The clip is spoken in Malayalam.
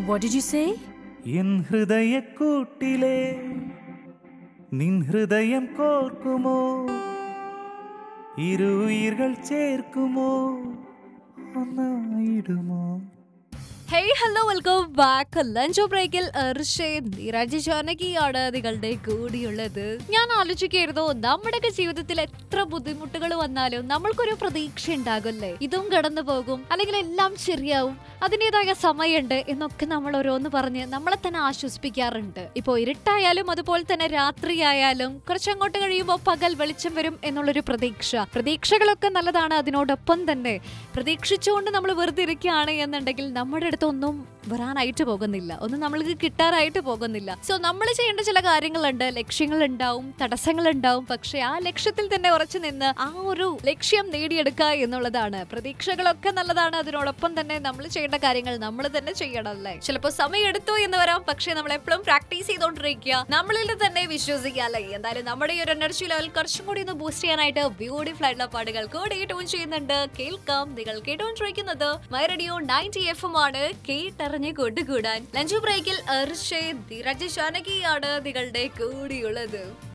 What did you say? എൻ ഹൃദയക്കൂട്ടിലെ നിൻ ഹൃദയം കോർക്കുമോ ഇരുയിர்கள் ചേർക്കുമോ ഒന്നായിടുമോ hey hello welcome back lunch ബ്രേക്കിൽ എർഷയും നീരാജ് ജാനകിയാണ് നിങ്ങളുടെ കൂടിയുള്ളത് ഞാൻ ആലോചിക്കായിരുന്നു നമ്മുടെയൊക്കെ ജീവിതത്തിൽ എത്ര ബുദ്ധിമുട്ടുകൾ വന്നാലും നമ്മൾക്കൊരു പ്രതീക്ഷ ഉണ്ടാകുമല്ലേ ഇതും കടന്നു പോകും അല്ലെങ്കിൽ എല്ലാം ശരിയാവും അതിൻ്റെതായ സമയമുണ്ട് എന്നൊക്കെ നമ്മൾ ഓരോന്ന് പറഞ്ഞ് നമ്മളെ തന്നെ ആശ്വസിപ്പിക്കാറുണ്ട് ഇപ്പോൾ ഇരുട്ടായാലും അതുപോലെ തന്നെ രാത്രിയായാലും കുറച്ചങ്ങോട്ട് കഴിയുമ്പോൾ പകൽ വെളിച്ചം വരും എന്നുള്ളൊരു പ്രതീക്ഷ പ്രതീക്ഷകളൊക്കെ നല്ലതാണ് അതിനോടൊപ്പം തന്നെ പ്രതീക്ഷിച്ചുകൊണ്ട് നമ്മൾ വെറുതെ ഇരിക്കുകയാണ് എന്നുണ്ടെങ്കിൽ നമ്മുടെ അടുത്തൊന്നും വരാനായിട്ട് പോകുന്നില്ല ഒന്നും നമ്മൾക്ക് കിട്ടാനായിട്ട് പോകുന്നില്ല സോ നമ്മൾ ചെയ്യേണ്ട ചില കാര്യങ്ങളുണ്ട് ലക്ഷ്യങ്ങൾ ഉണ്ടാവും തടസ്സങ്ങൾ ഉണ്ടാവും പക്ഷെ ആ ലക്ഷ്യത്തിൽ തന്നെ ഉറച്ചു നിന്ന് ആ ഒരു ലക്ഷ്യം നേടിയെടുക്കുക എന്നുള്ളതാണ് പ്രതീക്ഷകളൊക്കെ നല്ലതാണ് അതിനോടൊപ്പം തന്നെ നമ്മൾ ചെയ്യേണ്ട കാര്യങ്ങൾ നമ്മൾ തന്നെ ചെയ്യണം അല്ലേ ചിലപ്പോൾ സമയം എടുത്തു എന്ന് വരാം പക്ഷെ നമ്മൾ എപ്പോഴും പ്രാക്ടീസ് ചെയ്തുകൊണ്ടിരിക്കുക നമ്മളിൽ തന്നെ വിശ്വസിക്കുക അല്ലേ എന്തായാലും നമ്മുടെ ഈ ഒരു എനർജി ലെവൽ കുറച്ചും കൂടി ഒന്ന് ബൂസ്റ്റ് ചെയ്യാനായിട്ട് ബ്യൂട്ടിഫുൾ ആയിട്ടുള്ള പാട്ടുകൾ കൂടി ട്യൂൺ ചെയ്യുന്നുണ്ട് കേൾക്കാം നിങ്ങൾ കേട്ടുകൊണ്ടിരിക്കുന്നത് my radio ninety F M ആണ് കേട്ടറിഞ്ഞ് കൊണ്ടുകൂടാൻ ലഞ്ച് ബ്രേക്കിൽ അർഷേ ധീരജ് ജാനകിയാണ് നിങ്ങളുടെ കൂടിയുള്ളത്